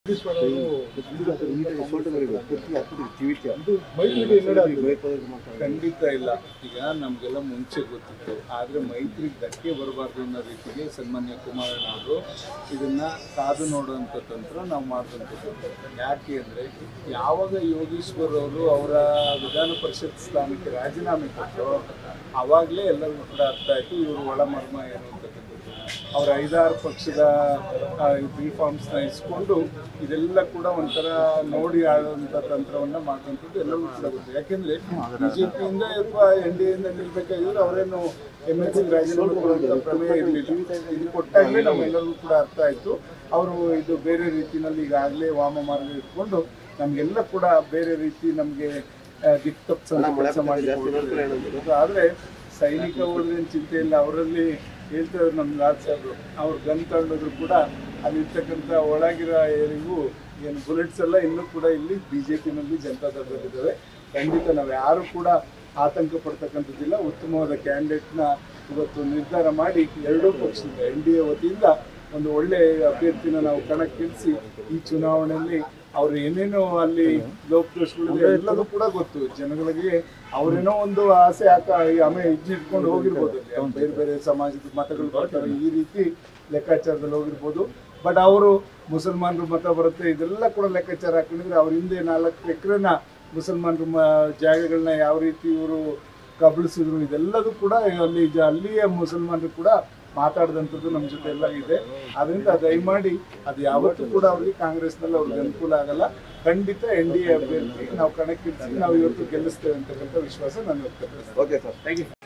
ಖಂಡಿತ ಇಲ್ಲ ಈಗ ನಮಗೆಲ್ಲ ಮುಂಚೆ ಗೊತ್ತಿತ್ತು ಆದರೆ ಮೈತ್ರಿಗೆ ಧಕ್ಕೆ ಬರಬಾರ್ದು ಅನ್ನೋ ರೀತಿಗೆ ಸನ್ಮಾನ್ಯ ಕುಮಾರಣ್ಣವರು ಇದನ್ನ ಕಾದು ನೋಡುವಂಥ ತಂತ್ರ ನಾವು ಮಾಡಿದಂಥದ್ದು ಯಾಕೆ ಅಂದರೆ ಯಾವಾಗ ಯೋಗೀಶ್ವರ್ ಅವರು ಅವರ ವಿಧಾನ ಪರಿಷತ್ ಸ್ಥಾನಕ್ಕೆ ರಾಜೀನಾಮೆ ಕೊಟ್ಟರು ಆವಾಗಲೇ ಎಲ್ಲರಿಗೂ ಕೂಡ ಅರ್ಥ ಆಯಿತು ಇವರು ಒಳಮರ್ಮ ಏನು ಅಂತಕ್ಕಂಥದ್ದು ಅವ್ರ ಐದಾರು ಪಕ್ಷದ ಬಿ ಫಾರ್ಮ್ಸ್ನ ಇಸ್ಕೊಂಡು ಇದೆಲ್ಲ ಕೂಡ ಒಂಥರ ನೋಡಿ ಆಡುವಂಥ ತಂತ್ರವನ್ನ ಮಾಡ್ಕೊಂಥದ್ದು ಎಲ್ಲರಿಗೂ ಕೂಡ ಗೊತ್ತು ಯಾಕೆಂದ್ರೆ ಬಿಜೆಪಿಯಿಂದ ಅಥವಾ ಎನ್ ಡಿ ಎಯಿಂದ ನಿಲ್ಬೇಕಾಗಿದ್ರೆ ಅವರೇನು ಎಮ್ ಎಲ್ ಸಿ ರಾಜೀನಾಮೆ ಕೊಡುವಂಥ ಪ್ರಮೇಯ ಇರಲಿಲ್ಲ ಇದು ಕೊಟ್ಟಾಗಲೇ ನಮ್ಮೆಲ್ಲರಿಗೂ ಕೂಡ ಅರ್ಥ ಆಯಿತು ಅವರು ಇದು ಬೇರೆ ರೀತಿಯಲ್ಲಿ ಈಗಾಗಲೇ ವಾಮ ಮಾರ್ಗ ಇಟ್ಕೊಂಡು ನಮಗೆಲ್ಲ ಕೂಡ ಬೇರೆ ರೀತಿ ನಮಗೆ ದಿಕ್ಕು ತಪ್ಪಿಸೋ ಕೆಲಸ ಮಾಡಿ ಆದರೆ ಸೈನಿಕ ಹೋದ್ರೇನು ಚಿಂತೆ ಇಲ್ಲ ಅವರಲ್ಲಿ ಹೇಳ್ತಾರೆ ನಮ್ಮ ರಾಜ್ ಸಾಹೇಬ್ರು ಅವ್ರು ಗನ್ ತಗೊಂಡೋದ್ರು ಕೂಡ ಅಲ್ಲಿರ್ತಕ್ಕಂಥ ಒಳಗಿರೋ ಏರಿಗೂ ಏನು ಬುಲೆಟ್ಸ್ ಎಲ್ಲ ಇನ್ನೂ ಕೂಡ ಇಲ್ಲಿ ಬಿ ಜೆ ಪಿನಲ್ಲಿ ಜನತಾದಳದಲ್ಲಿದ್ದಾವೆ ಖಂಡಿತ ನಾವು ಯಾರು ಕೂಡ ಆತಂಕ ಪಡ್ತಕ್ಕಂಥದ್ದಿಲ್ಲ ಉತ್ತಮವಾದ ಕ್ಯಾಂಡಿಡೇಟ್ನ ಇವತ್ತು ನಿರ್ಧಾರ ಮಾಡಿ ಎರಡೂ ಪಕ್ಷದಿಂದ ಎನ್ ಡಿ ಎ ವತಿಯಿಂದ ಒಂದು ಒಳ್ಳೆ ಅಭ್ಯರ್ಥಿನ ನಾವು ಕಣಕ್ಕಿಳಿಸಿ ಈ ಚುನಾವಣೆಯಲ್ಲಿ ಅವ್ರು ಏನೇನೋ ಅಲ್ಲಿ ಲೋಪದೋಷಗಳು ಎಲ್ಲದೂ ಕೂಡ ಗೊತ್ತು ಜನಗಳಿಗೆ ಅವರೇನೋ ಒಂದು ಆಸೆ ಆಕ ಆಮೇಲೆ ಇಟ್ಕೊಂಡು ಹೋಗಿರ್ಬೋದು ಅಲ್ಲಿ. ಅವ್ರು ಬೇರೆ ಬೇರೆ ಸಮಾಜದ ಮತಗಳು ಬರ್ತವೆ ಈ ರೀತಿ ಲೆಕ್ಕಾಚಾರದಲ್ಲಿ ಹೋಗಿರ್ಬೋದು ಬಟ್ ಅವರು ಮುಸಲ್ಮಾನರು ಮತ ಬರುತ್ತೆ ಇದೆಲ್ಲ ಕೂಡ ಲೆಕ್ಕಾಚಾರ ಹಾಕೊಂಡಿದ್ರೆ ಅವ್ರ ಹಿಂದೆ ನಾಲ್ಕು ಎಕರೆನ ಮುಸಲ್ಮಾನರು ಮ ಜಾಗಗಳನ್ನ ಯಾವ ರೀತಿ ಇವರು ಕಬಳಿಸಿದ್ರು ಇದೆಲ್ಲದೂ ಕೂಡ ಅಲ್ಲಿ ಜ- ಅಲ್ಲಿಯ ಮುಸಲ್ಮಾನರು ಕೂಡ ಮಾತಾಡಿದಂಥದ್ದು ನಮ್ಮ ಜೊತೆ ಎಲ್ಲ ಇದೆ ಅದರಿಂದ ದಯಮಾಡಿ ಅದು ಯಾವತ್ತೂ ಕೂಡ ಅವ್ರಿಗೆ ಕಾಂಗ್ರೆಸ್ನಲ್ಲಿ ಅವ್ರಿಗೆ ಅನುಕೂಲ ಆಗಲ್ಲ ಖಂಡಿತ ಎನ್ ಡಿ ಎ ಅಭ್ಯರ್ಥಿ ನಾವು ಕಣಕ್ಕಿಳಿಸಿ ನಾವು ಇವತ್ತು ಗೆಲ್ಲಿಸ್ತೇವೆ ಅಂತಕ್ಕಂಥ ವಿಶ್ವಾಸ ನಾನು ವ್ಯಕ್ತಪಡಿಸ್ತೇನೆ ಓಕೆ ಸರ್